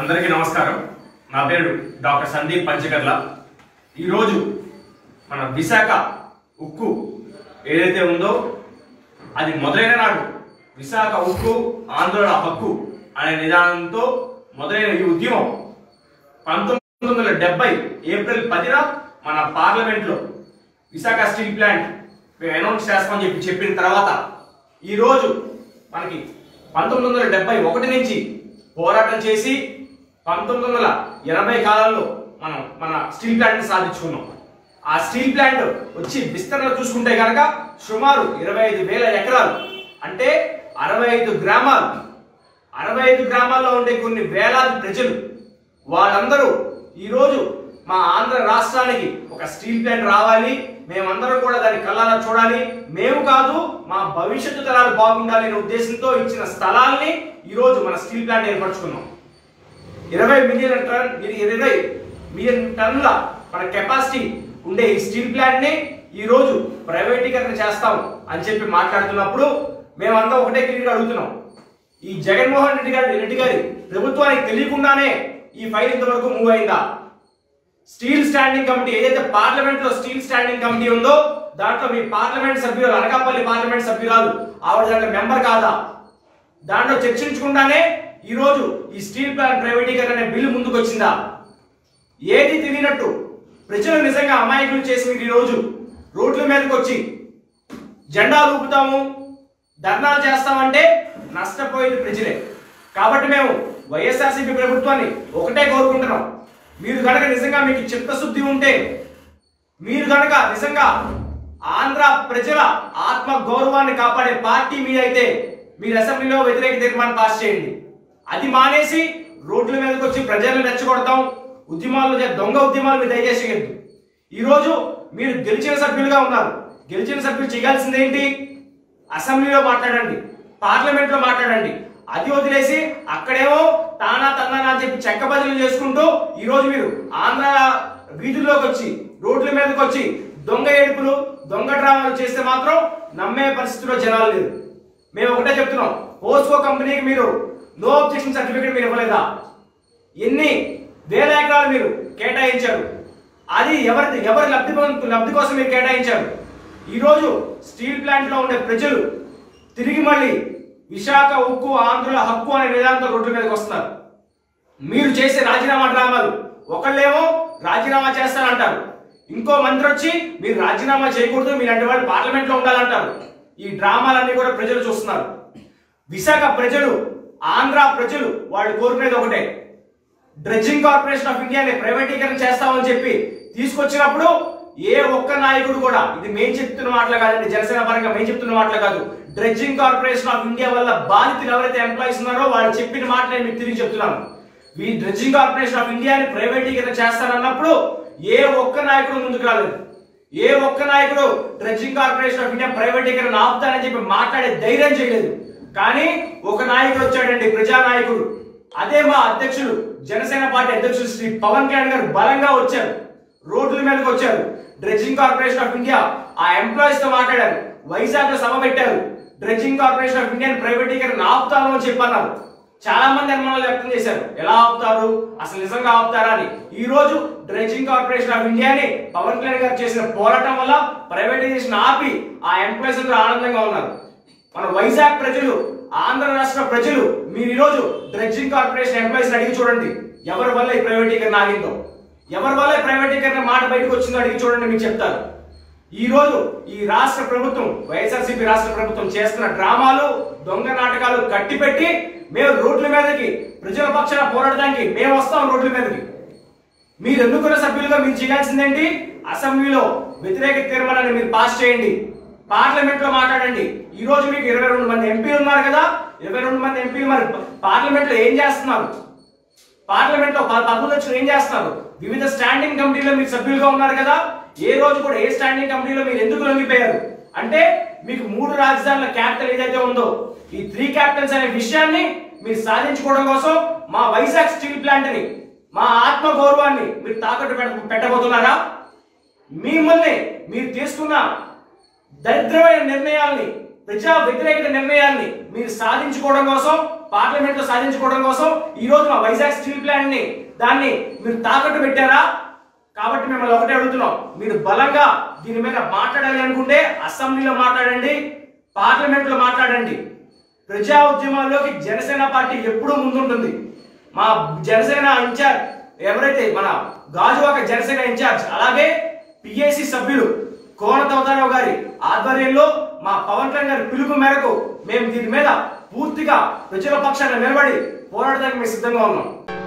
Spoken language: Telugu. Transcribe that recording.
అందరికీ నమస్కారం నా పేరు డాక్టర్ సందీప్ పంచకర్ల ఈరోజు మన విశాఖ ఉక్కు ఏదైతే ఉందో అది మొదలైన నాడు విశాఖ ఉక్కు ఆందోళన హక్కు అనే నిదానంతో మొదలైన ఈ ఉద్యమం పంతొమ్మిది వందల డెబ్బై ఏప్రిల్ పదిన మన పార్లమెంట్ లో విశాఖ స్టీల్ ప్లాంట్ మేము అనౌన్స్ చేస్తామని చెప్పి చెప్పిన తర్వాత ఈ రోజు మనకి పంతొమ్మిది వందల డెబ్బై ఒకటి నుంచి పోరాటం చేసి పంతొమ్మిది వందల ఎనభై కాలంలో మనం మన స్టీల్ ప్లాంట్ సాధించుకున్నాం ఆ స్టీల్ ప్లాంట్ వచ్చి విస్తరణ చూసుకుంటే కనుక సుమారు ఇరవై ఐదు వేల ఎకరాలు అంటే అరవై ఐదు గ్రామాలు అరవై ఐదు గ్రామాల్లో ఉండే కొన్ని వేలాది ప్రజలు వాళ్ళందరూ ఈరోజు మా ఆంధ్ర రాష్ట్రానికి ఒక స్టీల్ ప్లాంట్ రావాలి మేమందరం కూడా దాన్ని కళ్ళారా చూడాలి మేము కాదు మా భవిష్యత్తు తరాలు బాగుండాలి అనే ఉద్దేశంతో ఇచ్చిన స్థలాల్ని ఈరోజు మన స్టీల్ ప్లాంట్ ఏర్పరచుకున్నాం ఇరవై మిలియన్ టన్ ఇరవై మిలియన్ టన్నుల మన కెపాసిటీ ఉండే ఈ స్టీల్ ప్లాంట్ ని ఈ రోజు ప్రైవేటీకరణ చేస్తాం అని చెప్పి మాట్లాడుతున్నప్పుడు మేమంతా ఒకటే క్లియర్ అడుగుతున్నాం ఈ జగన్మోహన్ రెడ్డి గారి రెడ్డి గారి ప్రభుత్వానికి తెలియకుండానే ఈ ఫైల్ ఇంతవరకు మూవ్ అయిందా స్టీల్ స్టాండింగ్ కమిటీ ఏదైతే పార్లమెంట్ లో స్టీల్ స్టాండింగ్ కమిటీ ఉందో దాంట్లో మీ పార్లమెంట్ సభ్యులు అనకాపల్లి పార్లమెంట్ సభ్యురాలు ఆవిడ దాంట్లో మెంబర్ కాదా దాంట్లో చర్చించకుండానే ఈ రోజు ఈ స్టీల్ ప్లాంట్ ప్రైవేటీకరణ అనే బిల్లు ముందుకు వచ్చిందా ఏది తెలియనట్టు ప్రజలు నిజంగా అమాయకులు చేసి మీరు ఈ రోజు రోడ్ల మీదకి వచ్చి జెండా ఊపుతాము ధర్నాలు చేస్తామంటే నష్టపోయేది ప్రజలే కాబట్టి మేము వైఎస్ఆర్సీపీ ప్రభుత్వాన్ని ఒకటే కోరుకుంటున్నాం మీరు కనుక నిజంగా మీకు చిత్తశుద్ధి ఉంటే మీరు కనుక నిజంగా ఆంధ్ర ప్రజల ఆత్మ గౌరవాన్ని కాపాడే పార్టీ మీరైతే మీరు అసెంబ్లీలో వ్యతిరేక తీర్మానం పాస్ చేయండి అది మానేసి రోడ్ల మీదకి వచ్చి ప్రజలను రెచ్చగొడతాం ఉద్యమాలు చే- దొంగ ఉద్యమాలు మీరు దయచేసి చేయొద్దు ఈ రోజు మీరు గెలిచిన సభ్యులుగా ఉన్నారు గెలిచిన సభ్యులు చేయాల్సింది ఏంటి అసెంబ్లీలో మాట్లాడండి పార్లమెంట్ లో మాట్లాడండి అది వదిలేసి అక్కడేమో తానా తన్నానా అని చెప్పి చెక్క బదులు చేసుకుంటూ ఈ రోజు మీరు ఆంధ్ర వీధుల్లోకి వచ్చి రోడ్ల మీదకి వచ్చి దొంగ ఏడుపులు దొంగ డ్రామాలు చేస్తే మాత్రం నమ్మే పరిస్థితిలో జనాలు లేరు మేము ఒకటే చెప్తున్నాం పోస్కో కంపెనీకి మీరు నో అబ్జెక్షన్ సర్టిఫికేట్ మీరు ఇవ్వలేదా ఎన్ని వేల ఎకరాలు మీరు కేటాయించారు అది ఎవరి ఎవరి లబ్ధి పొందు- లబ్ధి కోసం మీరు కేటాయించారు ఈరోజు స్టీల్ ప్లాంట్ లో ఉండే ప్రజలు తిరిగి మళ్ళీ విశాఖ ఉక్కు ఆంధ్రుల హక్కు అనే నిదానంతో రోడ్ల మీదకి వస్తున్నారు మీరు చేసే రాజీనామా డ్రామాలు ఒకళ్ళేమో రాజీనామా చేస్తారంటారు ఇంకో మంత్రి వచ్చి మీరు రాజీనామా చేయకూడదు మీలాంటి వాళ్ళు పార్లమెంట్ లో ఉండాలంటారు ఈ డ్రామాలన్నీ కూడా ప్రజలు చూస్తున్నారు విశాఖ ప్రజలు ఆంధ్ర ప్రజలు వాళ్ళు కోరుకునేది ఒకటే డ్రెడ్జింగ్ కార్పొరేషన్ ఆఫ్ ఇండియాని ప్రైవేటీకరణ చేస్తామని చెప్పి తీసుకొచ్చినప్పుడు ఏ ఒక్క నాయకుడు కూడా ఇది మేము చెప్తున్న మాటలు కాదండి జనసేన పరంగా మేము చెప్తున్న మాటలు కాదు డ్రెడ్జింగ్ కార్పొరేషన్ ఆఫ్ ఇండియా వల్ల బాధితులు ఎవరైతే ఎంప్లాయీస్ ఉన్నారో వాళ్ళు చెప్పిన మాట నేను మీకు తిరిగి చెప్తున్నాను ఈ డ్రెడ్జింగ్ కార్పొరేషన్ ఆఫ్ ఇండియాని ప్రైవేటీకరణ చేస్తానన్నప్పుడు ఏ ఒక్క నాయకుడు ముందుకు రాలేదు ఏ ఒక్క నాయకుడు డ్రెడ్జింగ్ కార్పొరేషన్ ఆఫ్ ఇండియా ప్రైవేటీకరణ ఆపుతానని చెప్పి మాట్లాడే ధైర్యం చేయలేదు కానీ ఒక నాయకుడు వచ్చాడండి ప్రజా నాయకుడు అదే మా అధ్యక్షుడు జనసేన పార్టీ అధ్యక్షుడు శ్రీ పవన్ కళ్యాణ్ గారు బలంగా వచ్చారు రోడ్ల మీదకి వచ్చారు డ్రెడ్జింగ్ కార్పొరేషన్ ఆఫ్ ఇండియా ఆ ఎంప్లాయీస్ తో మాట్లాడారు వైజాగ్ లో సభ పెట్టారు డ్రెడ్జింగ్ కార్పొరేషన్ ఆఫ్ ఇండియా ప్రైవేటీకరణ ఆపుతాను అని చెప్పన్నారు చాలా మంది అనుమానాలు వ్యక్తం చేశారు ఎలా ఆపుతారు అసలు నిజంగా ఆపుతారా అని ఈ రోజు డ్రెడ్జింగ్ కార్పొరేషన్ ఆఫ్ ఇండియాని పవన్ కళ్యాణ్ గారు చేసిన పోరాటం వల్ల ప్రైవేటైజేషన్ ఆపి ఆ ఎంప్లాయీస్ అందరూ ఆనందంగా ఉన్నారు మన వైజాగ్ ప్రజలు ఆంధ్ర రాష్ట్ర ప్రజలు మీరు ఈరోజు డ్రెడ్జింగ్ కార్పొరేషన్ ఎంప్లాయీస్ అడిగి చూడండి ఎవరి వల్ల ఈ ప్రైవేటీకరణ ఆగిందో ఎవరి వల్ల ఈ ప్రైవేటీకరణ మాట బయటకు వచ్చిందో అడిగి చూడండి మీకు చెప్తారు ఈ రోజు ఈ రాష్ట్ర ప్రభుత్వం వైఎస్ఆర్సీపీ రాష్ట్ర ప్రభుత్వం చేస్తున్న డ్రామాలు దొంగ నాటకాలు కట్టిపెట్టి మేము రోడ్ల మీదకి ప్రజల పక్షాన పోరాడడానికి మేము వస్తాం రోడ్ల మీదకి మీరు ఎన్నుకున్న సభ్యులుగా మీరు చేయాల్సిందేంటి అసెంబ్లీలో వ్యతిరేక తీర్మానాన్ని మీరు పాస్ చేయండి పార్లమెంట్ లో మాట్లాడండి ఈ రోజు మీకు ఇరవై రెండు మంది ఎంపీలు ఉన్నారు కదా ఇరవై రెండు మంది ఎంపీలు మరి పార్లమెంట్ లో ఏం చేస్తున్నారు పార్లమెంట్ లో ప- పదవులు వచ్చిన ఏం చేస్తున్నారు వివిధ స్టాండింగ్ కమిటీలో మీరు సభ్యులుగా ఉన్నారు కదా ఏ రోజు కూడా ఏ స్టాండింగ్ కమిటీలో మీరు ఎందుకు లొంగిపోయారు అంటే మీకు మూడు రాజధానుల క్యాపిటల్ ఏదైతే ఉందో ఈ త్రీ క్యాపిటల్స్ అనే విషయాన్ని మీరు సాధించుకోవడం కోసం మా వైజాగ్ స్టీల్ ప్లాంట్ ని మా ఆత్మ గౌరవాన్ని మీరు తాకట్టు పెట్ట- పెట్టబోతున్నారా మిమ్మల్ని మీరు తీసుకున్న దరిద్రమైన నిర్ణయాల్ని ప్రజా వ్యతిరేక నిర్ణయాన్ని మీరు సాధించుకోవడం కోసం పార్లమెంట్ లో సాధించుకోవడం కోసం ఈ రోజు మా వైజాగ్ స్టీల్ ప్లాంట్ ని దాన్ని మీరు తాకట్టు పెట్టారా కాబట్టి మిమ్మల్ని ఒకటే అడుగుతున్నాం మీరు బలంగా దీని మీద మాట్లాడాలి అనుకుంటే అసెంబ్లీలో మాట్లాడండి పార్లమెంట్ లో మాట్లాడండి ప్రజా ఉద్యమాల్లోకి జనసేన పార్టీ ఎప్పుడూ ముందుంటుంది మా జనసేన ఇన్ఛార్జ్ ఎవరైతే మన గాజువాక జనసేన ఇన్ఛార్జ్ అలాగే పిఏసి సభ్యులు కోన తవతారావు గారి ఆధ్వర్యంలో మా పవన్ కళ్యాణ్ గారి పిలుపు మేరకు మేము దీని మీద పూర్తిగా ప్రజల పక్షాన నిలబడి పోరాడడానికి మేము సిద్ధంగా ఉన్నాం